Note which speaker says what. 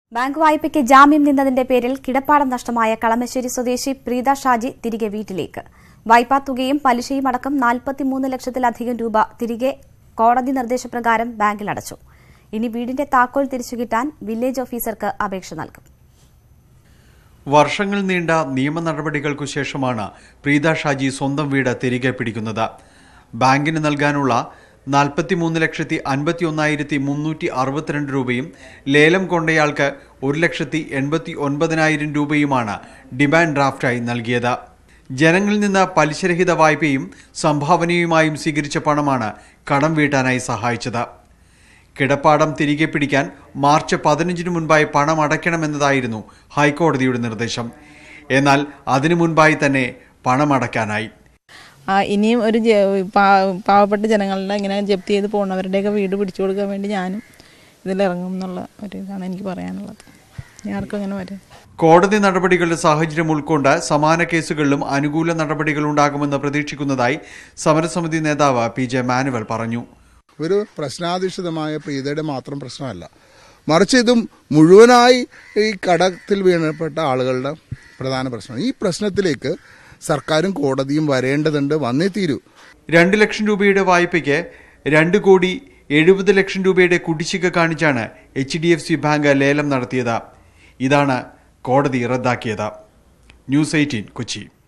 Speaker 1: bank വായ്പയ്ക്ക് ജാമ്യം നിന്നതിന്റെ പേരിൽ കിടപ്പാടം നഷ്ടമായ കളമശ്ശേരി സ്വദേശി പ്രീത ഷാജി തിരികെ വീട്ടിലേക്ക് വായ്പാ തുകയും പലിശയും അടക്കം നാൽപ്പത്തിമൂന്ന് ലക്ഷത്തിലധികം രൂപ തിരികെ കോടതി നിർദ്ദേശപ്രകാരം ബാങ്കിൽ അടച്ചു ഇനി വീടിന്റെ താക്കോൽ തിരിച്ചുകിട്ടാൻ വില്ലേജ് ഓഫീസർക്ക് അപേക്ഷ നൽകും
Speaker 2: വർഷങ്ങൾ നീണ്ട നിയമ നടപടികൾക്കു ശേഷമാണ് പ്രീത ഷാജി സ്വന്തം വീട് തിരികെ പിടിക്കുന്നത് ബാങ്കിന് നൽകാനുള്ള നാൽപ്പത്തിമൂന്ന് ലക്ഷത്തി അൻപത്തി ഒന്നായിരത്തി മുന്നൂറ്റി അറുപത്തിരണ്ട് രൂപയും ലേലം കൊണ്ടയാൾക്ക് ഒരു ലക്ഷത്തി എൺപത്തി ഒൻപതിനായിരം രൂപയുമാണ് ഡിമാൻഡ് ഡ്രാഫ്റ്റായി നൽകിയത് ജനങ്ങളിൽ നിന്ന് പലിശരഹിത വായ്പയും സംഭാവനയുമായും സ്വീകരിച്ച പണമാണ് കടം വീട്ടാനായി സഹായിച്ചത് കിടപ്പാടം തിരികെ പിടിക്കാൻ മാർച്ച് പതിനഞ്ചിന് മുൻപായി പണം അടയ്ക്കണമെന്നതായിരുന്നു ഹൈക്കോടതിയുടെ നിർദ്ദേശം എന്നാൽ അതിനു മുൻപായി തന്നെ പണമടയ്ക്കാനായി
Speaker 3: ആ, ഇനിയും ഒരു ജ- പാ- പാവപ്പെട്ട ജനങ്ങളുടെ ഇങ്ങനെ ജപ്തി ചെയ്ത് പോകുന്നവരുടെയൊക്കെ വീട് പിടിച്ചു കൊടുക്കാൻ വേണ്ടി ഞാനും ഇതിലിറങ്ങും എന്നുള്ള ഒരു ഇതാണ് എനിക്ക് പറയാനുള്ളത് ഇനി ആർക്കും അങ്ങനെ വരും
Speaker 2: കോടതി നടപടികളുടെ സാഹചര്യം ഉൾക്കൊണ്ട് സമാന കേസുകളിലും അനുകൂല നടപടികൾ ഉണ്ടാകുമെന്ന് പ്രതീക്ഷിക്കുന്നതായി സമരസമിതി നേതാവ് പി ജെ മാനുവൽ പറഞ്ഞു
Speaker 4: ഒരു പ്രശ്നാധിഷ്ഠിതമായ പ്രീതയുടെ മാത്രം പ്രശ്നമല്ല മറിച്ച് ഇതും മുഴുവനായി ഈ കടത്തിൽ വീണപ്പെട്ട ആളുകളുടെ പ്രധാന പ്രശ്നം ഈ പ്രശ്നത്തിലേക്ക് സർക്കാരും കോടതിയും വരേണ്ടതുണ്ട് വന്നേ തീരൂ
Speaker 2: രണ്ട് ലക്ഷം രൂപയുടെ വായ്പയ്ക്ക് രണ്ട് കോടി എഴുപത് ലക്ഷം രൂപയുടെ കുടിശ്ശിക കാണിച്ചാണ് H D F C bank ലേലം നടത്തിയത് ഇതാണ് കോടതി റദ്ദാക്കിയത് ന്യൂസ് എയ്റ്റീൻ കൊച്ചി